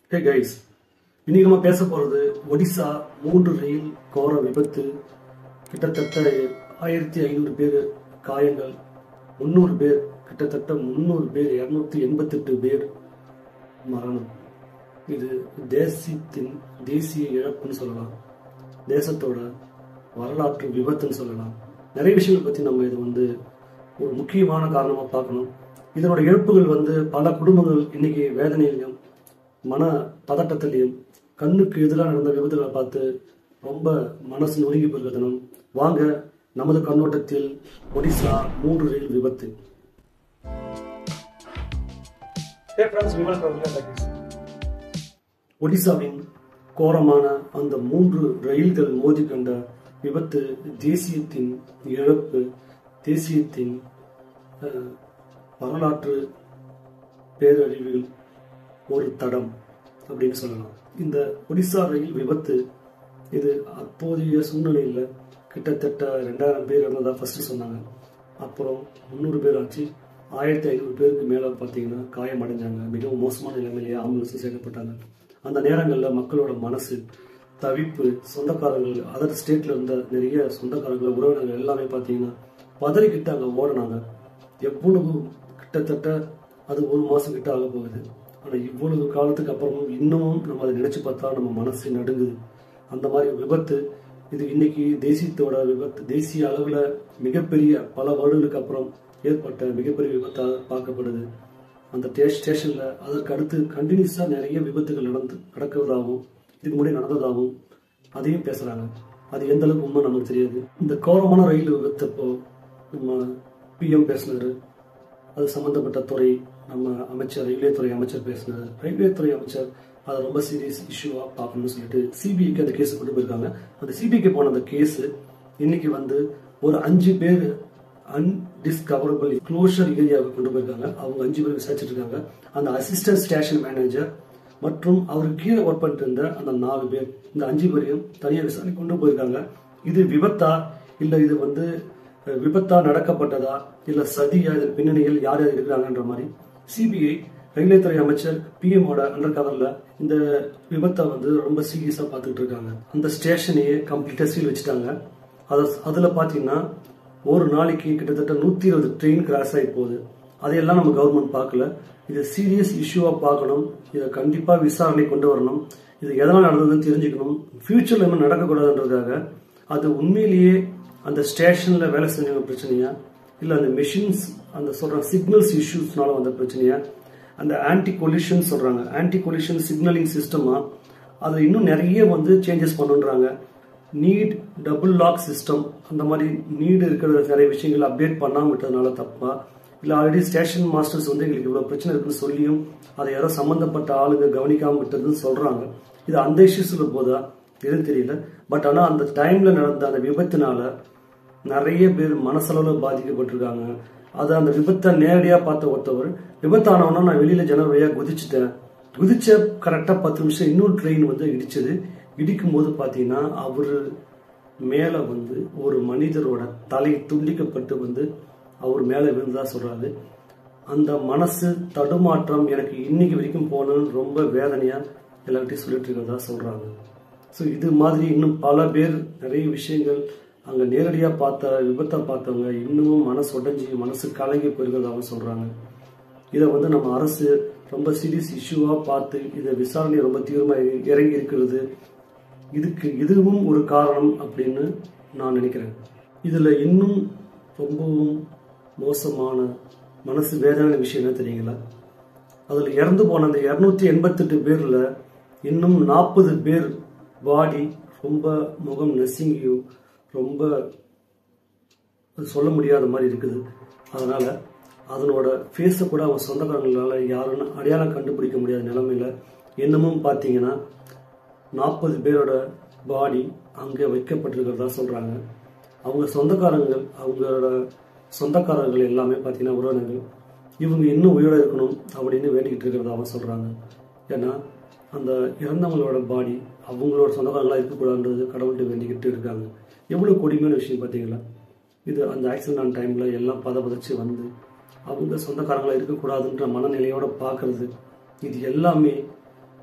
hey guys இன்னைக்கு நம்ம பேச போறது ஒடிசா மூன்று ரயில் கோர விபத்து கிட்டத்தட்ட ஆயிரத்தி ஐநூறு பேர் காயங்கள் முந்நூறு பேர் கிட்டத்தட்ட முந்நூறு பேர் இரநூத்தி எண்பத்தெட்டு பேர் மரணம் இது தேசியத்தின் தேசிய இழப்புன்னு சொல்லலாம் தேசத்தோட வரலாற்று விபத்துன்னு சொல்லலாம் நிறைய விஷயங்கள் பற்றி நம்ம இது வந்து ஒரு முக்கியமான காரணமாக பார்க்கணும் இதனோட இழப்புகள் வந்து பல குடும்பங்கள் இன்னைக்கு வேதனையிலையும் மன பதட்டத்திலையும் கண்ணுக்கு எதிராக நடந்த விபத்துகளை பார்த்து ரொம்ப மனசு நொறுங்கி போயிருக்கணும் வாங்க நமது கண்ணோட்டத்தில் ஒடிசா மூன்று ரயில் விபத்து ஒடிசாவின் கோரமான அந்த மூன்று ரயில்கள் மோதி கண்ட விபத்து தேசியத்தின் இழப்பு தேசியத்தின் அஹ், வரலாற்று பேரழிவில் ஒரு தடம் அப்படின்னு சொல்லலாம் இந்த ஒடிசா ரயில் விபத்து இது அப்போதைய சூழ்நிலையில் கிட்டத்தட்ட ரெண்டாயிரம் பேர் இறந்ததா ஃபர்ஸ்ட் சொன்னாங்க அப்புறம் முந்நூறு பேர் ஆச்சு ஆயிரத்தி ஐநூறு பேருக்கு மேலே பார்த்தீங்கன்னா காயமடைஞ்சாங்க மிகவும் மோசமான நிலைமையிலேயே ஆம்புலன்ஸ் சேர்க்கப்பட்டாங்க அந்த நேரங்களில் மக்களோட மனசு தவிப்பு சொந்தக்காரங்கள் அதர் ஸ்டேட்ல இருந்த நிறைய சொந்தக்காரங்கள் உறவினர்கள் எல்லாமே பார்த்தீங்கன்னா பதறிக்கிட்டு அங்கே ஓடினாங்க எவ்வளவு கிட்டத்தட்ட அது ஒரு மாசம் கிட்ட ஆக போகுது ஆனா இவ்வளவு காலத்துக்கு அப்புறமும் இன்னமும் நம்ம அதை நினைச்சு பார்த்தா நம்ம மனசு நடுங்குது அந்த மாதிரி விபத்து இது இன்னைக்கு தேசியத்தோட விபத்து தேசிய அளவுல மிகப்பெரிய பல வருடங்களுக்கு அப்புறம் ஏற்பட்ட மிகப்பெரிய விபத்தாக பார்க்கப்படுது அந்த டே- ஸ்டேஷன்ல அதற்கு அடுத்து கண்டினியூஸா நிறைய விபத்துகள் நடந்து நடக்கிறதாகவும் இதுக்கு முன்னாடி நடந்ததாகவும் அதையும் பேசுறாங்க அது எந்த அளவுக்கு உண்மை நமக்கு தெரியாது இந்த கோரமான ரயில் விபத்தப்போ நம்ம பிஎம் பேசினாரு அது சம்பந்தப்பட்ட துறை நம்ம அமைச்சர் ரயில்வே துறை அமைச்சர் பேசினார் ரயில்வே துறை அமைச்சர் அதை ரொம்ப சீரியஸ் இஷ்யூவா பார்க்கணும்னு சொல்லிட்டு சிபிஐக்கு அந்த கேஸ் கொண்டு போயிருக்காங்க அந்த சிபிஐக்கு போன அந்த கேஸ் இன்னைக்கு வந்து ஒரு அஞ்சு பேர் அன்டிஸ்கவரபிள் க்ளோஷர் ஏரியாவுக்கு கொண்டு போயிருக்காங்க அவங்க அஞ்சு பேர் விசாரிச்சிட்டு இருக்காங்க அந்த அசிஸ்டன்ட் ஸ்டேஷன் மேனேஜர் மற்றும் அவருக்கு கீழே ஒர்க் பண்ணிட்டு இருந்த அந்த நாலு பேர் இந்த அஞ்சு பேரையும் தனியாக விசாரணை கொண்டு போயிருக்காங்க இது விபத்தா இல்ல இது வந்து அஹ், விபத்தா நடக்கப்பட்டதா இல்ல சதியா இது பின்னணியில் யார் யார் இருக்கிறாங்கன்ற மாதிரி சிபிஐ ரயில்வே துறை அமைச்சர் பிஎம்மோட அண்டர் கவர்ல இந்த விபத்தை வந்து ரொம்ப சீரியஸா பார்த்துட்டு இருக்காங்க அந்த ஸ்டேஷனையே கம்ப்ளீட்டா சீல் வச்சுட்டாங்க அது அதுல பாத்தீங்கன்னா ஒரு நாளைக்கு கிட்டத்தட்ட நூத்தி இருபது ட்ரெயின் கிராஸ் ஆகி போகுது அதையெல்லாம் நம்ம கவர்மெண்ட் பார்க்கல இது சீரியஸ் இஷ்யூவா பார்க்கணும் இதை கண்டிப்பா விசாரணை கொண்டு வரணும் இது எதனால் நடந்ததுன்னு தெரிஞ்சுக்கணும் ஃபியூச்சர்ல என்ன நடக்கக்கூடாதுன்றதுக்காக அது உண்மையிலேயே அந்த ஸ்டேஷன்ல வேலை செஞ்சவங்க பிரச்சனையா இல்ல அந்த மெஷின்ஸ் அந்த சொல்ற சிக்னல்ஸ் இஷ்யூஸ்னால வந்த பிரச்சனையா அந்த ஆன்டி கொலிஷன் சொல்றாங்க ஆன்டி கொலிஷன் சிக்னலிங் சிஸ்டமா அது இன்னும் நிறைய வந்து சேஞ்சஸ் பண்ணுன்றாங்க நீட் டபுள் லாக் சிஸ்டம் அந்த மாதிரி நீடு இருக்கிற நிறைய விஷயங்கள் அப்டேட் பண்ணாம விட்டதுனால தப்பா இல்ல ஆல்ரெடி ஸ்டேஷன் மாஸ்டர்ஸ் வந்து எங்களுக்கு இவ்வளவு பிரச்சனை இருக்குன்னு சொல்லியும் அதை யாரோ சம்பந்தப்பட்ட ஆளுங்க கவனிக்காம விட்டதுன்னு சொல்றாங்க இது அந்த இஷ்யூஸ்ல போதா எதுவும் தெரியல பட் ஆனா அந்த டைம்ல நடந்த அந்த விபத்துனால நிறைய பேர் மனசளவுல பாதிக்கப்பட்டிருக்காங்க அது அந்த விபத்தை நேரடியா பார்த்த ஒருத்தவர் விபத்தானவனா நான் வெளியில ஜன்னல் வழியா குதிச்சுட்டேன் குதிச்ச கரெக்டா பத்து நிமிஷம் இன்னொரு ட்ரெயின் வந்து இடிச்சது இடிக்கும் போது பாத்தீங்கன்னா அவரு மேல வந்து ஒரு மனிதரோட தலை துண்டிக்கப்பட்டு வந்து அவர் மேல விழுந்ததா சொல்றாரு அந்த மனசு தடுமாற்றம் எனக்கு இன்னைக்கு வரைக்கும் போகணும்னு ரொம்ப வேதனையா எல்லார்கிட்டையும் சொல்லிட்டு இருக்கிறதா சொல்றாங்க ஸோ இது மாதிரி இன்னும் பல பேர் நிறைய விஷயங்கள் அங்க நேரடியா பார்த்த விபத்தை பார்த்தவங்க இன்னமும் மனசு உடைஞ்சி மனசு கலங்கி போயிருக்கிறதாகவும் சொல்றாங்க இதை வந்து நம்ம அரசு ரொம்ப சீரியஸ் இஷ்யூவா பார்த்து இதை விசாரணை ரொம்ப தீவிரமா இறங்கி- இறங்கி இருக்கிறது இதுக்கு இதுவும் ஒரு காரணம் அப்படின்னு நான் நினைக்கிறேன் இதுல இன்னும் ரொம்பவும் மோசமான மனசு வேதனை விஷயம் என்ன தெரியுங்களா அதுல இறந்து போன அந்த இருநூத்தி எண்பத்தெட்டு பேர்ல இன்னும் நாற்பது பேர் பாடி ரொம்ப முகம் நெசுங்கியும் ரொம்ப அது சொல்ல முடியாத மாதிரி இருக்குது அதனால அதனோட ஃபேஸை கூட அவன் சொந்தக்காரங்களால யாருன்னு அடையாளம் கண்டுபிடிக்க முடியாத நிலைமையில இன்னமும் பார்த்தீங்கன்னா நாற்பது பேரோட பாடி அங்கே வைக்கப்பட்டிருக்கிறதா சொல்றாங்க அவங்க சொந்தக்காரங்கள் அவங்களோட சொந்தக்காரர்கள் எல்லாமே பார்த்தீங்கன்னா உறவினர்கள் இவங்க இன்னும் உயிரோட இருக்கணும் அப்படின்னு வேண்டிக்கிட்டு இருக்கிறதாவும் சொல்றாங்க ஏன்னா அந்த இறந்தவங்களோட பாடி அவங்களோட சொந்தக்காரங்களா இருக்கக்கூடாதுன்றது கடவுள்கிட்ட வேண்டிக்கிட்டு இருக்காங்க எவ்வளவு கொடுமையான விஷயம் பார்த்தீங்களா இது அந்த ஆக்சிடென்ட் ஆன டைம்ல எல்லாம் பத பதச்சு வந்து அவங்க சொந்தக்காரங்களா இருக்கக்கூடாதுன்ற மனநிலையோட பார்க்கறது இது எல்லாமே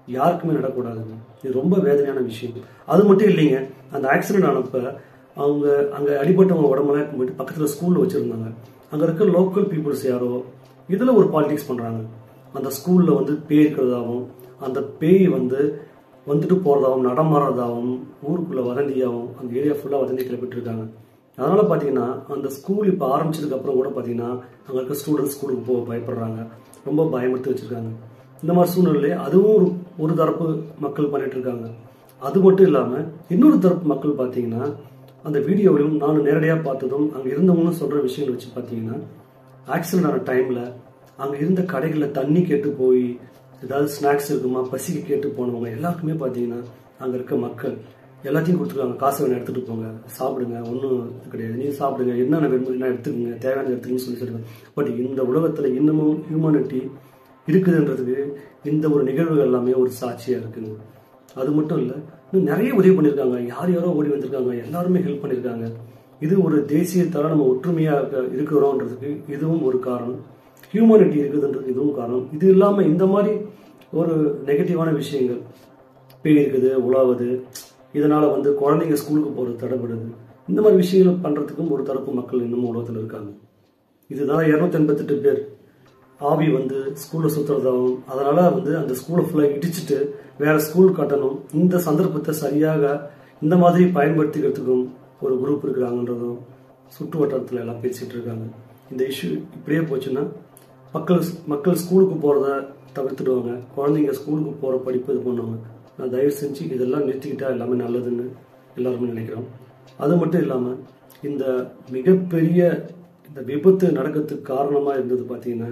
யாருக்குமே நடக்கூடாதுங்க இது ரொம்ப வேதனையான விஷயம் அது மட்டும் இல்லைங்க அந்த ஆக்சிடென்ட் ஆனப்ப அவங்க அங்க அடிபட்டவங்க உடம்பெல்லாம் போயிட்டு பக்கத்துல ஸ்கூல்ல வச்சிருந்தாங்க அங்க இருக்க லோக்கல் பீப்புள்ஸ் யாரோ இதுல ஒரு பாலிடிக்ஸ் பண்றாங்க அந்த ஸ்கூல்ல வந்து பேய் இருக்கிறதாகவும் அந்த பேய் வந்து வந்துட்டு போறதாகவும் நடமாறதாகவும் ஊருக்குள்ள வதந்தியாகவும் அந்த ஏரியா ஃபுல்லா வதந்தி கிளப்பிட்டு இருக்காங்க அதனால பாத்தீங்கன்னா அந்த ஸ்கூல் இப்ப ஆரம்பிச்சதுக்கு அப்புறம் கூட பாத்தீங்கன்னா அங்க இருக்க ஸ்டூடெண்ட்ஸ் ஸ்கூலுக்கு போக பயப்படுறாங்க ரொம்ப பயமுறுத்தி வச்சிருக்காங்க இந்த மாதிரி சூழ்நிலை அதுவும் ஒரு ஒரு தரப்பு மக்கள் பண்ணிட்டு இருக்காங்க அது மட்டும் இல்லாம இன்னொரு தரப்பு மக்கள் பாத்தீங்கன்னா அந்த வீடியோவிலும் நான் நேரடியாக பார்த்ததும் அங்கே இருந்தவங்களும் சொல்ற விஷயங்கள் வச்சு பார்த்தீங்கன்னா ஆக்சிடென்ட் ஆன டைம்ல அங்க இருந்த கடைகளில் தண்ணி கேட்டு போய் ஏதாவது ஸ்நாக்ஸ் இருக்குமா பசிக்கு கேட்டு போனவங்க எல்லாருக்குமே பார்த்தீங்கன்னா அங்க இருக்க மக்கள் எல்லாத்தையும் கொடுத்துருக்காங்க காசு வேணும் எடுத்துட்டு போங்க சாப்பிடுங்க ஒன்றும் இது கிடையாது நீங்க சாப்பிடுங்க என்னென்ன வேணுமோ என்ன எடுத்துக்கங்க தேவையான எடுத்துக்கன்னு சொல்லி சொல்லிருக்காங்க பட் இந்த உலகத்துல இன்னமும் ஹியூமனிட்டி இருக்குதுன்றதுக்கு இந்த ஒரு நிகழ்வுகள் எல்லாமே ஒரு சாட்சியா இருக்குங்க அது மட்டும் இல்ல இன்னும் நிறைய உதவி பண்ணியிருக்காங்க யார் யாரோ ஓடி வந்திருக்காங்க எல்லாருமே ஹெல்ப் பண்ணியிருக்காங்க இது ஒரு தேசியத்தால நம்ம ஒற்றுமையா இருக்க- இருக்கிறோன்றதுக்கு இதுவும் ஒரு காரணம் ஹியூமனிட்டி இருக்குதுன்றது இதுவும் காரணம் இது இல்லாம இந்த மாதிரி ஒரு நெகட்டிவான விஷயங்கள் பேய் இருக்குது உலாவுது இதனால வந்து குழந்தைங்க ஸ்கூலுக்கு போறது தடைப்படுது இந்த மாதிரி விஷயங்கள் பண்றதுக்கும் ஒரு தரப்பு மக்கள் இன்னமும் உலகத்தில் இருக்காங்க இதுதான் இருநூத்தி எண்பத்தெட்டு பேர் ஆவி வந்து ஸ்கூல்ல சுத்துறதாகவும் அதனால வந்து அந்த ஸ்கூலை ஃபுல்லா இடிச்சிட்டு வேற ஸ்கூல் கட்டணும் இந்த சந்தர்ப்பத்தை சரியாக இந்த மாதிரி பயன்படுத்திக்கிறதுக்கும் ஒரு குரூப் இருக்கிறாங்கன்றதும் சுற்று வட்டாரத்துல எல்லாம் பேசிட்டு இருக்காங்க இந்த இஷ்யூ இப்படியே போச்சுன்னா மக்கள் மக்கள் ஸ்கூலுக்கு போறத தவிர்த்துடுவாங்க குழந்தைங்க ஸ்கூலுக்கு போற படிப்பு இது பண்ணுவாங்க நான் தயவு செஞ்சு இதெல்லாம் நிறுத்திக்கிட்டா எல்லாமே நல்லதுன்னு எல்லாருமே நினைக்கிறோம் அது மட்டும் இல்லாம இந்த மிகப்பெரிய இந்த விபத்து நடக்கிறதுக்கு காரணமா இருந்தது பாத்தீங்கன்னா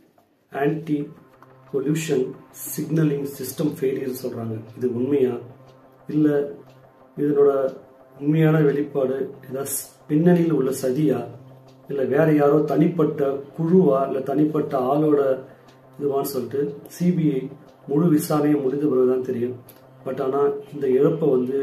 anti pollution signalling system failure சொல்றாங்க இது உண்மையா இல்ல இதனோட உண்மையான வெளிப்பாடு ஏதாவது பின்னணியில் உள்ள சதியா இல்ல வேற யாரோ தனிப்பட்ட குழுவா இல்ல தனிப்பட்ட ஆளோட இதுவான்னு சொல்லிட்டு சிபிஐ முழு விசாரணையை முடிந்த பிறகுதான் தெரியும் பட் ஆனா இந்த இழப்பை வந்து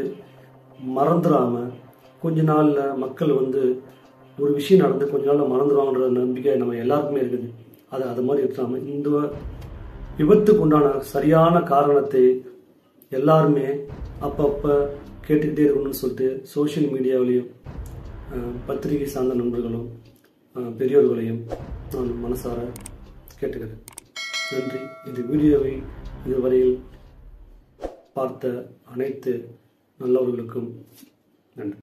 மறந்துடாம கொஞ்ச நாள்ல மக்கள் வந்து ஒரு விஷயம் நடந்து கொஞ்ச நாள்ல மறந்துடுவாங்கன்ற நம்பிக்கை நம்ம எல்லாருக்குமே இருக்குது அது அது மாதிரி இருக்காம இந்த விபத்துக்கு உண்டான சரியான காரணத்தை எல்லாருமே அப்பப்ப கேட்டுக்கிட்டே இருக்கணும்னு சொல்லிட்டு சோஷியல் மீடியாவிலையும் பத்திரிகை சார்ந்த நண்பர்களும் அஹ், பெரியோர்களையும் நான் மனசார கேட்டுக்கிறேன் நன்றி இந்த வீடியோவை இதுவரையில் பார்த்த அனைத்து நல்லவர்களுக்கும் நன்றி